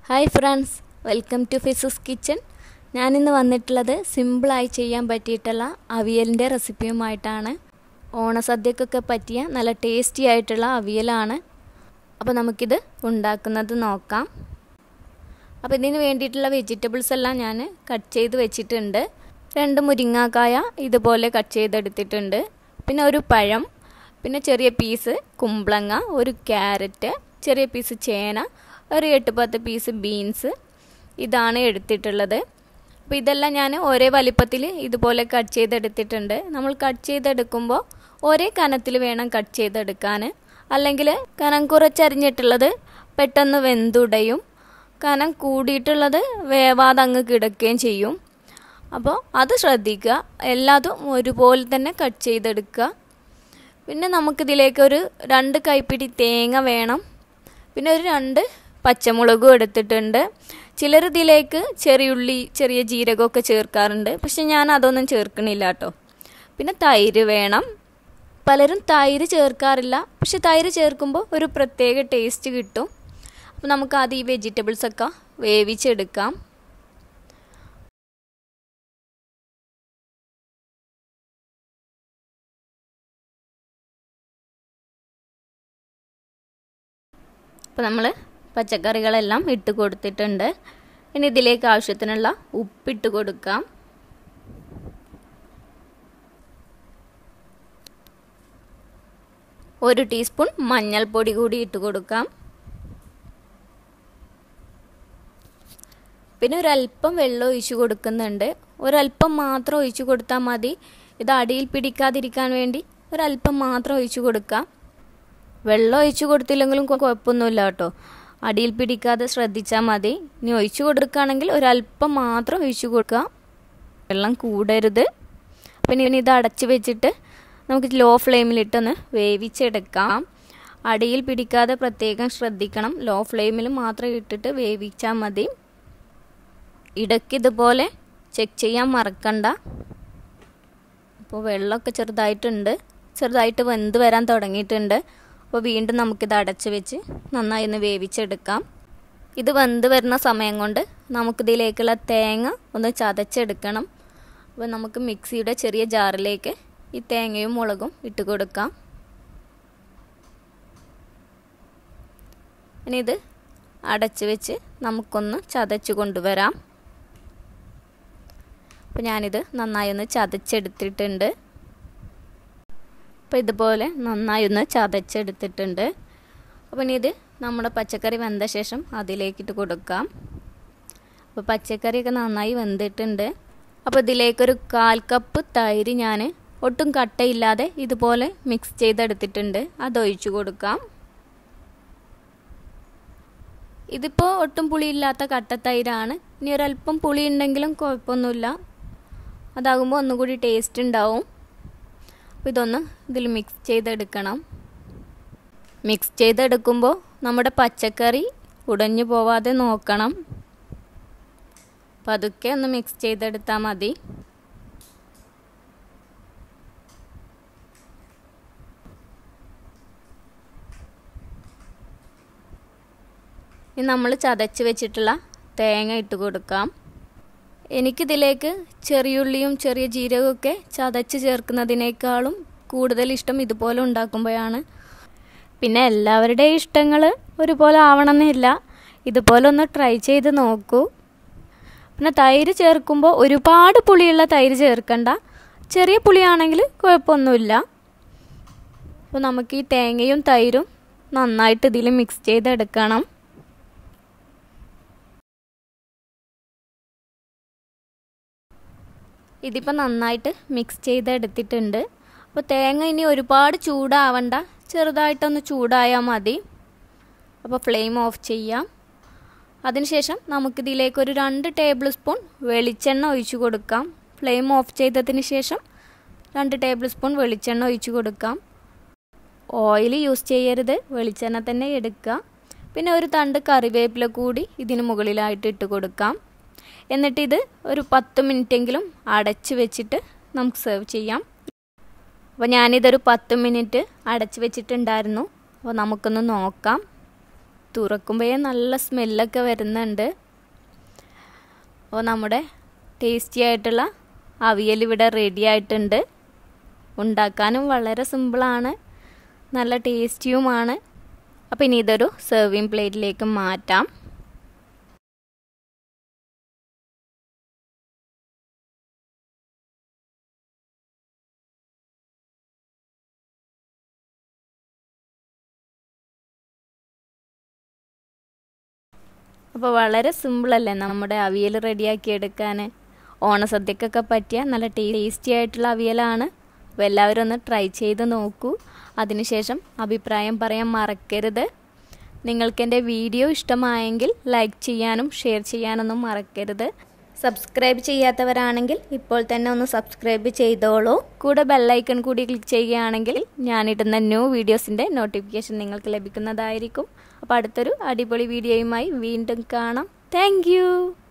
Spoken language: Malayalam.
ഹായ് ഫ്രണ്ട്സ് വെൽക്കം ടു ഫിസസ് കിച്ചൺ ഞാനിന്ന് വന്നിട്ടുള്ളത് സിമ്പിളായി ചെയ്യാൻ പറ്റിയിട്ടുള്ള അവിയലിൻ്റെ റെസിപ്പിയുമായിട്ടാണ് ഓണസദ്യക്കൊക്കെ പറ്റിയ നല്ല ടേസ്റ്റി ആയിട്ടുള്ള അവിയലാണ് അപ്പോൾ നമുക്കിത് ഉണ്ടാക്കുന്നത് നോക്കാം അപ്പോൾ ഇതിന് വേണ്ടിയിട്ടുള്ള വെജിറ്റബിൾസ് എല്ലാം ഞാൻ കട്ട് ചെയ്ത് വെച്ചിട്ടുണ്ട് രണ്ട് മുരിങ്ങാക്കായ ഇതുപോലെ കട്ട് ചെയ്തെടുത്തിട്ടുണ്ട് പിന്നെ ഒരു പഴം പിന്നെ ചെറിയ പീസ് കുമ്പളങ്ങ ഒരു ക്യാരറ്റ് ചെറിയ പീസ് ചേന ഒരു എട്ട് പത്ത് പീസ് ബീൻസ് ഇതാണ് എടുത്തിട്ടുള്ളത് അപ്പോൾ ഇതെല്ലാം ഞാൻ ഒരേ വലിപ്പത്തിൽ ഇതുപോലെ കട്ട് ചെയ്തെടുത്തിട്ടുണ്ട് നമ്മൾ കട്ട് ചെയ്തെടുക്കുമ്പോൾ ഒരേ കനത്തിൽ വേണം കട്ട് ചെയ്തെടുക്കാൻ അല്ലെങ്കിൽ കനം കുറച്ചരിഞ്ഞിട്ടുള്ളത് പെട്ടെന്ന് വെന്തുടയും കനം കൂടിയിട്ടുള്ളത് വേവാതെ അങ്ങ് കിടക്കുകയും ചെയ്യും അപ്പോൾ അത് ശ്രദ്ധിക്കുക എല്ലാതും ഒരുപോലെ തന്നെ കട്ട് ചെയ്തെടുക്കുക പിന്നെ നമുക്കിതിലേക്ക് ഒരു രണ്ട് കൈപ്പിടി തേങ്ങ വേണം പിന്നെ ഒരു രണ്ട് പച്ചമുളകും എടുത്തിട്ടുണ്ട് ചിലർ ഇതിലേക്ക് ചെറിയുള്ളി ചെറിയ ജീരകമൊക്കെ ചേർക്കാറുണ്ട് പക്ഷെ ഞാൻ അതൊന്നും ചേർക്കണില്ല കേട്ടോ പിന്നെ തൈര് വേണം പലരും തൈര് ചേർക്കാറില്ല പക്ഷെ തൈര് ചേർക്കുമ്പോൾ ഒരു പ്രത്യേക ടേസ്റ്റ് കിട്ടും അപ്പോൾ നമുക്ക് ആദ്യം ഈ വെജിറ്റബിൾസൊക്കെ വേവിച്ചെടുക്കാം അപ്പോൾ നമ്മൾ പച്ചക്കറികളെല്ലാം ഇട്ട് കൊടുത്തിട്ടുണ്ട് ഇനി ഇതിലേക്ക് ആവശ്യത്തിനുള്ള ഉപ്പിട്ട് കൊടുക്കാം ഒരു ടീസ്പൂൺ മഞ്ഞൾപ്പൊടി കൂടി ഇട്ട് കൊടുക്കാം പിന്നെ ഒരല്പം വെള്ളം ഒഴിച്ചു കൊടുക്കുന്നുണ്ട് ഒരല്പം മാത്രം ഒഴിച്ചു കൊടുത്താൽ മതി ഇത് അടിയിൽ പിടിക്കാതിരിക്കാൻ വേണ്ടി ഒരല്പം മാത്രം ഒഴിച്ചു കൊടുക്കാം വെള്ളം ഒഴിച്ചു കൊടുത്തില്ലെങ്കിലും കുഴപ്പമൊന്നുമില്ല കേട്ടോ അടിയിൽ പിടിക്കാതെ ശ്രദ്ധിച്ചാൽ മതി ഇനി ഒഴിച്ചു കൊടുക്കുകയാണെങ്കിൽ ഒരല്പം മാത്രം ഒഴിച്ചു കൊടുക്കുക വെള്ളം കൂടരുത് പിന്നെ ഇനി ഇത് അടച്ച് വെച്ചിട്ട് നമുക്ക് ലോ ഫ്ലെയിമിലിട്ടൊന്ന് വേവിച്ചെടുക്കാം അടിയിൽ പിടിക്കാതെ പ്രത്യേകം ശ്രദ്ധിക്കണം ലോ ഫ്ലെയിമിൽ മാത്രം ഇട്ടിട്ട് വേവിച്ചാൽ മതി ഇടയ്ക്ക് ഇതുപോലെ ചെക്ക് ചെയ്യാൻ മറക്കണ്ട അപ്പോൾ വെള്ളമൊക്കെ ചെറുതായിട്ടുണ്ട് ചെറുതായിട്ട് വെന്ത് വരാൻ തുടങ്ങിയിട്ടുണ്ട് അപ്പോൾ വീണ്ടും നമുക്കിത് അടച്ച് വെച്ച് നന്നായി ഒന്ന് വേവിച്ചെടുക്കാം ഇത് വെന്ത് വരുന്ന സമയം കൊണ്ട് നമുക്കിതിലേക്കുള്ള തേങ്ങ ഒന്ന് ചതച്ചെടുക്കണം അപ്പോൾ നമുക്ക് മിക്സിയുടെ ചെറിയ ജാറിലേക്ക് ഈ തേങ്ങയും മുളകും ഇട്ട് കൊടുക്കാം ഇനി ഇത് അടച്ച് വെച്ച് നമുക്കൊന്ന് ചതച്ച് കൊണ്ടുവരാം അപ്പോൾ ഞാനിത് നന്നായി ഒന്ന് ചതച്ചെടുത്തിട്ടുണ്ട് അപ്പോൾ ഇതുപോലെ നന്നായി ഒന്ന് ചതച്ചെടുത്തിട്ടുണ്ട് അപ്പോൾ ഇനി ഇത് നമ്മുടെ പച്ചക്കറി വെന്ത ശേഷം അതിലേക്കിട്ട് കൊടുക്കാം അപ്പോൾ പച്ചക്കറിയൊക്കെ നന്നായി വെന്തിട്ടുണ്ട് അപ്പോൾ ഇതിലേക്കൊരു കാൽ കപ്പ് തൈര് ഞാൻ ഒട്ടും കട്ടയില്ലാതെ ഇതുപോലെ മിക്സ് ചെയ്തെടുത്തിട്ടുണ്ട് അതൊഴിച്ചു കൊടുക്കാം ഇതിപ്പോൾ ഒട്ടും പുളിയില്ലാത്ത കട്ടത്തൈരാണ് ഇനി ഒരല്പം പുളി ഉണ്ടെങ്കിലും കുഴപ്പമൊന്നുമില്ല അതാകുമ്പോൾ ഒന്നുകൂടി ടേസ്റ്റ് ഉണ്ടാവും അപ്പോൾ ഇതൊന്ന് ഇതിൽ മിക്സ് ചെയ്തെടുക്കണം മിക്സ് ചെയ്തെടുക്കുമ്പോൾ നമ്മുടെ പച്ചക്കറി ഉടഞ്ഞു പോവാതെ നോക്കണം പതുക്കെ ഒന്ന് മിക്സ് ചെയ്തെടുത്താൽ മതി ഇനി നമ്മൾ ചതച്ച് വെച്ചിട്ടുള്ള തേങ്ങ ഇട്ട് കൊടുക്കാം എനിക്കിതിലേക്ക് ചെറിയുള്ളിയും ചെറിയ ജീരകമൊക്കെ ചതച്ച് ചേർക്കുന്നതിനേക്കാളും കൂടുതൽ ഇഷ്ടം ഇതുപോലെ ഉണ്ടാക്കുമ്പോഴാണ് പിന്നെ എല്ലാവരുടെയും ഇഷ്ടങ്ങൾ ഒരുപോലെ ആവണമെന്നില്ല ഇതുപോലെ ഒന്ന് ട്രൈ ചെയ്ത് നോക്കൂ പിന്നെ തൈര് ചേർക്കുമ്പോൾ ഒരുപാട് പുളിയുള്ള തൈര് ചേർക്കണ്ട ചെറിയ പുളിയാണെങ്കിൽ കുഴപ്പമൊന്നുമില്ല അപ്പോൾ നമുക്ക് ഈ തേങ്ങയും തൈരും നന്നായിട്ട് ഇതിൽ മിക്സ് ചെയ്തെടുക്കണം ഇതിപ്പോൾ നന്നായിട്ട് മിക്സ് ചെയ്തെടുത്തിട്ടുണ്ട് അപ്പോൾ തേങ്ങ ഇനി ഒരുപാട് ചൂടാവണ്ട ചെറുതായിട്ടൊന്ന് ചൂടായാൽ മതി അപ്പോൾ ഫ്ലെയിം ഓഫ് ചെയ്യാം അതിനുശേഷം നമുക്കിതിലേക്ക് ഒരു രണ്ട് ടേബിൾ സ്പൂൺ വെളിച്ചെണ്ണ ഒഴിച്ചു കൊടുക്കാം ഫ്ലെയിം ഓഫ് ചെയ്തതിന് ശേഷം രണ്ട് ടേബിൾ സ്പൂൺ വെളിച്ചെണ്ണ ഒഴിച്ചു കൊടുക്കാം ഓയിൽ യൂസ് ചെയ്യരുത് വെളിച്ചെണ്ണ തന്നെ എടുക്കുക പിന്നെ ഒരു തണ്ട് കറിവേപ്പില കൂടി ഇതിന് മുകളിലായിട്ട് ഇട്ട് കൊടുക്കാം എന്നിട്ടിത് ഒരു പത്ത് മിനിറ്റെങ്കിലും അടച്ച് വെച്ചിട്ട് നമുക്ക് സെർവ് ചെയ്യാം അപ്പോൾ ഞാനിതൊരു പത്ത് മിനിറ്റ് അടച്ച് വെച്ചിട്ടുണ്ടായിരുന്നു അപ്പോൾ നമുക്കൊന്ന് നോക്കാം തുറക്കുമ്പോഴേ നല്ല സ്മെല്ലൊക്കെ വരുന്നുണ്ട് അപ്പോൾ നമ്മുടെ ടേസ്റ്റി ആയിട്ടുള്ള അവിയൽ ഇവിടെ റെഡി ആയിട്ടുണ്ട് ഉണ്ടാക്കാനും വളരെ സിമ്പിളാണ് നല്ല ടേസ്റ്റിയുമാണ് അപ്പോൾ ഇനി ഇതൊരു സെർവിങ് പ്ലേറ്റിലേക്ക് മാറ്റാം അപ്പോൾ വളരെ സിമ്പിളല്ലേ നമ്മുടെ അവിയൽ റെഡിയാക്കി എടുക്കാൻ ഓണസദ്യക്കൊക്കെ പറ്റിയ നല്ല ടേസ്റ്റി ആയിട്ടുള്ള അവിയലാണ് അപ്പോൾ എല്ലാവരും ഒന്ന് ട്രൈ ചെയ്ത് നോക്കൂ അതിനുശേഷം അഭിപ്രായം പറയാൻ മറക്കരുത് നിങ്ങൾക്ക് എൻ്റെ വീഡിയോ ഇഷ്ടമായെങ്കിൽ ലൈക്ക് ചെയ്യാനും ഷെയർ ചെയ്യാനൊന്നും മറക്കരുത് സബ്സ്ക്രൈബ് ചെയ്യാത്തവരാണെങ്കിൽ ഇപ്പോൾ തന്നെ ഒന്ന് സബ്സ്ക്രൈബ് ചെയ്തോളൂ കൂടെ ബെല്ലൈക്കൺ കൂടി ക്ലിക്ക് ചെയ്യുകയാണെങ്കിൽ ഞാനിടുന്ന ന്യൂ വീഡിയോസിൻ്റെ നോട്ടിഫിക്കേഷൻ നിങ്ങൾക്ക് ലഭിക്കുന്നതായിരിക്കും അപ്പോൾ അടുത്തൊരു അടിപൊളി വീഡിയോയുമായി വീണ്ടും കാണാം താങ്ക്